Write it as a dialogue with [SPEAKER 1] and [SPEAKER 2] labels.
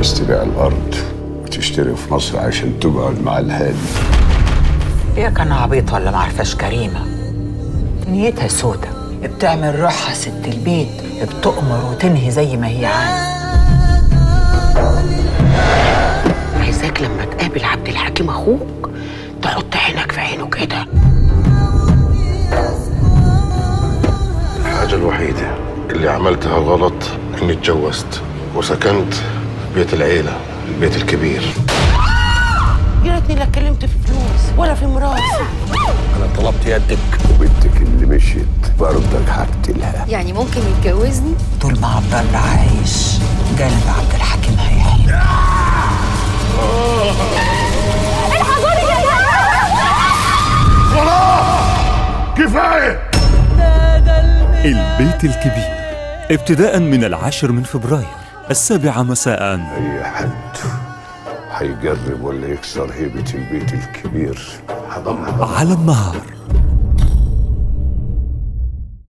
[SPEAKER 1] عايز تبيع الارض وتشتري في مصر عشان تقعد مع الهادي
[SPEAKER 2] هي كان عبيط ولا معرفاش كريمة نيتها سودة بتعمل روحها ست البيت بتؤمر وتنهي زي ما هي عايزة
[SPEAKER 3] عايزاك لما تقابل عبد الحكيم اخوك تحط عينك في عينه كده
[SPEAKER 4] الحاجة الوحيدة اللي عملتها غلط إني اتجوزت وسكنت بيت العيلة البيت الكبير
[SPEAKER 3] يا ريتني لا اتكلمت في فلوس ولا في ميراث
[SPEAKER 4] أنا طلبت يدك
[SPEAKER 1] وبنتك اللي مشيت برضك هقتلها
[SPEAKER 5] يعني ممكن يتجوزني
[SPEAKER 2] طول ما عبد الله عايش جانب عبد الحكيم هيحيى
[SPEAKER 4] كفاية
[SPEAKER 6] البيت الكبير ابتداء من العاشر من فبراير السابعة مساء
[SPEAKER 1] اي حد هيجرب ولا يكسر هيبة البيت الكبير هضمها
[SPEAKER 6] على النهار